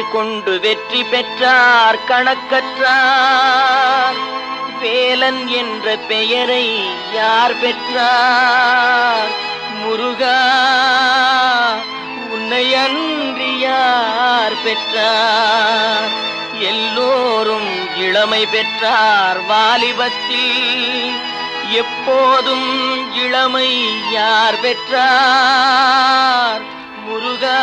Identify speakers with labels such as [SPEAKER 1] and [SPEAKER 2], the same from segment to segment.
[SPEAKER 1] கொண்டு வெற்றி பெற்றார் கணக்கற்றார் வேலன் என்ற பெயரை யார் பெற்றார் முருகா உன்னை அன்றி யார் பெற்றார் எல்லோரும் இளமை பெற்றார் வாலிபத்தில் எப்போதும் இளமை யார் பெற்றார் முருகா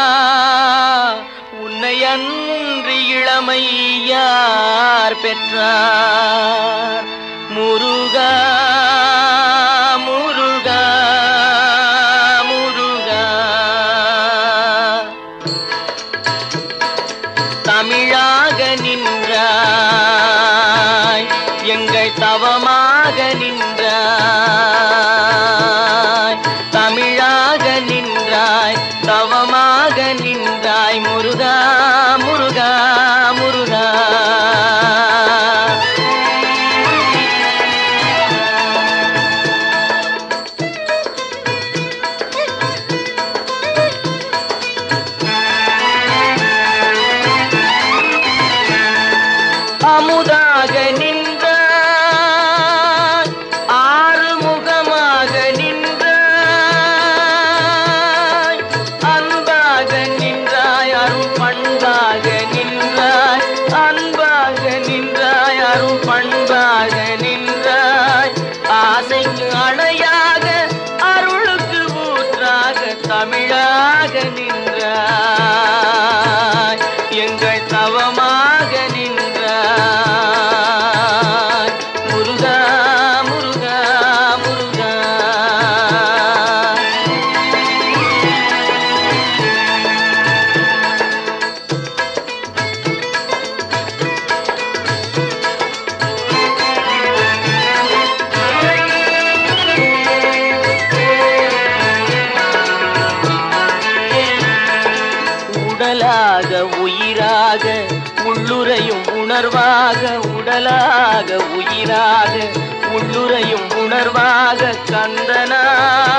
[SPEAKER 1] உன்னை அன்றி இளமை யார் பெற்றார் முருகா முருகா முருகா தமிழாக நின்றாய் எங்கள் தவமாக நின்றாய் தமிழாக நின்றாய் தவமாக நின்றாய் முருகா முருகா முருகா அமுதாக நின்றாய் ஆறுமுகமாக நின்றாய் அன்பாக நின்றாய் அருள் பண்பாக நின்றாய் அன்பாக நின்றாய் அருள் பண்பாக நின்றாய் ஆசைக்கு அணையாக அருளுக்கு ஊற்றாக தமிழாக நின்றாய் எங்கள் தவமாக நின்றாய் முருகா முருகா முருகா உடலாக உயிராக உள்ளுரையும் உணர்வாக உடலாக உயிராக உள்ளுரையும் உணர்வாக கந்தனா